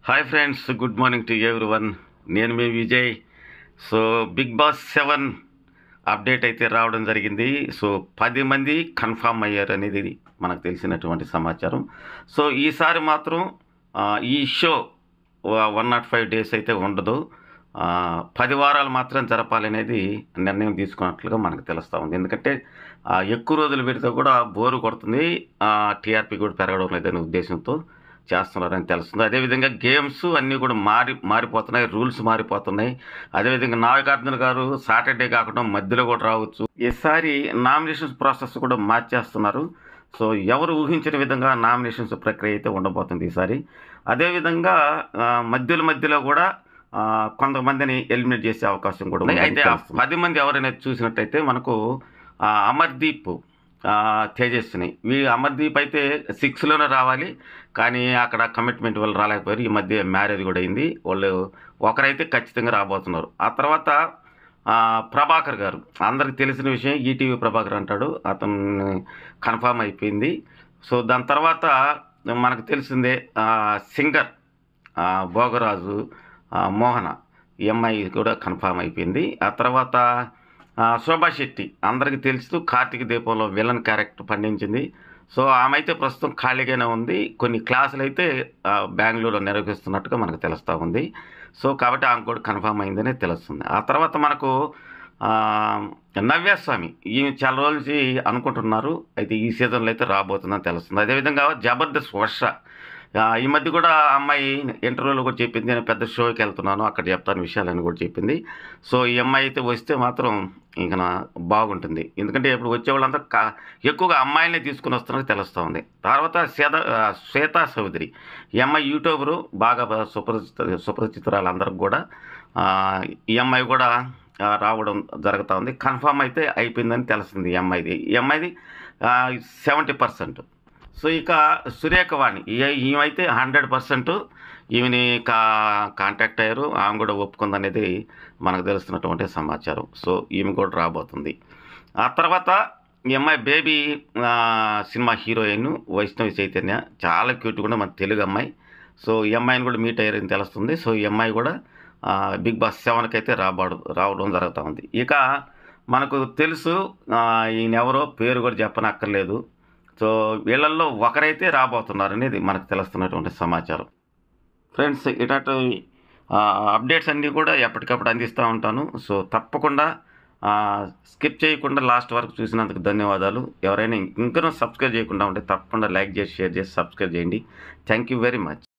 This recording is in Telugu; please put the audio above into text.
hi friends good morning to everyone నేను మీ Vijay so big boss seven update అయితే రావడం జరిగింది సో పది మంది కన్ఫామ్ అయ్యారు అనేది మనకు తెలిసినటువంటి సమాచారం సో ఈసారి మాత్రం ఆ, ఈ show one not five days అయితే ఉండదు ఆ, పది వారాలు మాత్రం జరపాలనేది నిర్ణయం తీసుకున్నట్లుగా మనకు తెలుస్తూ ఉంది ఎందుకంటే ఆ, ఎక్కువ రోజులు పెడితే కూడా బోరు కొడుతుంది టీఆర్పీ కూడా పెరగడం లేదనే ఉద్దేశంతో చేస్తున్నారని తెలుస్తుంది అదేవిధంగా గేమ్స్ అన్నీ కూడా మారి మారిపోతున్నాయి రూల్స్ మారిపోతున్నాయి అదేవిధంగా నాగార్జున గారు సాటర్డే కాకుండా మధ్యలో కూడా రావచ్చు ఈసారి నామినేషన్స్ ప్రాసెస్ కూడా మార్చేస్తున్నారు సో ఎవరు ఊహించిన విధంగా నామినేషన్స్ ప్రక్రియ అయితే ఉండబోతుంది ఈసారి అదేవిధంగా ఆ, మధ్యలో మధ్యలో కూడా ఆ, కొంతమందిని ఎలిమినేట్ చేసే అవకాశం కూడా ఉంది అయితే ఆ పది మంది ఎవరైనా చూసినట్టయితే మనకు ఆ, అమర్దీప్ ఆ, తేజస్విని వీ అమర్దీప్ అయితే సిక్స్లోనే రావాలి కానీ అక్కడ కమిట్మెంట్ వాళ్ళు రాలేకపోయారు ఈ మధ్య మ్యారేజ్ కూడా అయింది వాళ్ళు ఒకరైతే ఖచ్చితంగా రాబోతున్నారు ఆ తర్వాత ఆ, ప్రభాకర్ గారు అందరికి తెలిసిన విషయం ఈటీవీ ప్రభాకర్ అంటాడు అతను కన్ఫామ్ అయిపోయింది సో దాని తర్వాత మనకు తెలిసిందే ఆ, సింగర్ ఆ, భోగరాజు ఆ, మోహన ఈ అమ్మాయి కూడా కన్ఫామ్ అయిపోయింది ఆ తర్వాత ఆ, శోభా శెట్టి అందరికీ తెలుసు కార్తీక దీపంలో విలన్ క్యారెక్టర్ పండించింది సో ఆమె అయితే ప్రస్తుతం ఖాళీగానే ఉంది కొన్ని క్లాసులు అయితే ఆ, బెంగళూరులో నిర్వహిస్తున్నట్టుగా మనకు తెలుస్తూ ఉంది సో కాబట్టి ఆమె కూడా కన్ఫామ్ అయిందని తెలుస్తుంది ఆ తర్వాత మనకు ఆ, నవ్యస్వామి ఈమె చాలా రోజుల నుంచి అనుకుంటున్నారు అయితే ఈ సీజన్లో అయితే రాబోతుందని తెలుస్తుంది అదేవిధంగా జబర్దస్త్ వర్ష ఆ, ఈ మధ్య కూడా ఆ అమ్మాయి ఇంటర్వ్యూలో కూడా చెప్పింది నేను పెద్ద షోకి వెళ్తున్నాను అక్కడ చెప్తాను విషయాలని కూడా చెప్పింది సో ఈ అమ్మాయి అయితే వస్తే మాత్రం ఇంకా నా బాగుంటుంది ఎందుకంటే ఇప్పుడు వచ్చే వాళ్ళంతా కా ఎక్కువగా అమ్మాయిలనే తీసుకుని వస్తున్నది తెలుస్తూ ఉంది తర్వాత శ్వేత ఆ, శ్వేతా చౌదరి ఈ అమ్మాయి యూట్యూబరు బాగా సుపరిచిత సుపరిచితురాలు అందరికి కూడా ఆ, ఈ అమ్మాయి కూడా ఆ, రావడం జరుగుతూ ఉంది కన్ఫామ్ అయితే అయిపోయిందని తెలిసింది ఈ అమ్మాయిది ఈ అమ్మాయిది సెవెంటీ పర్సెంట్ సో ఇక సురేఖవాణి ఈ- ఈమెయితే హండ్రెడ్ పర్సెంట్ ఈమెని కా కాంటాక్ట్ అయ్యారు ఆమె కూడా ఒప్పుకుందనేది మనకు తెలుస్తున్నటువంటి సమాచారం సో ఈమె కూడా రాబోతుంది ఆ తర్వాత ఈ అమ్మాయి బేబీ ఆ, సినిమా హీరోయిన్ వైష్ణవి చైతన్య చాలా క్యూట్ కూడా మన తెలుగు అమ్మాయి సో ఈ అమ్మాయిని కూడా మీట్ అయ్యారని తెలుస్తుంది సో ఈ అమ్మాయి కూడా ఆ, బిగ్ బాస్ సెవెన్కి అయితే రాబడు రావడం జరుగుతూ ఉంది ఇక మనకు తెలుసు ఆ, ఈయన ఎవరో పేరు కూడా చెప్పనక్కర్లేదు సో వీళ్ళల్లో ఒకరైతే రాబోతున్నారు అనేది మనకు తెలుస్తున్నటువంటి సమాచారం ఫ్రెండ్స్ ఇలాంటి అప్డేట్స్ అన్నీ కూడా ఎప్పటికప్పుడు అందిస్తూ ఉంటాను సో తప్పకుండా స్కిప్ చేయకుండా లాస్ట్ వరకు చూసినందుకు ధన్యవాదాలు ఎవరైనా ఇంకా సబ్స్క్రైబ్ చేయకుండా ఉంటే తప్పకుండా లైక్ చేసి షేర్ చేసి సబ్స్క్రైబ్ చేయండి థ్యాంక్ యూ వెరీ మచ్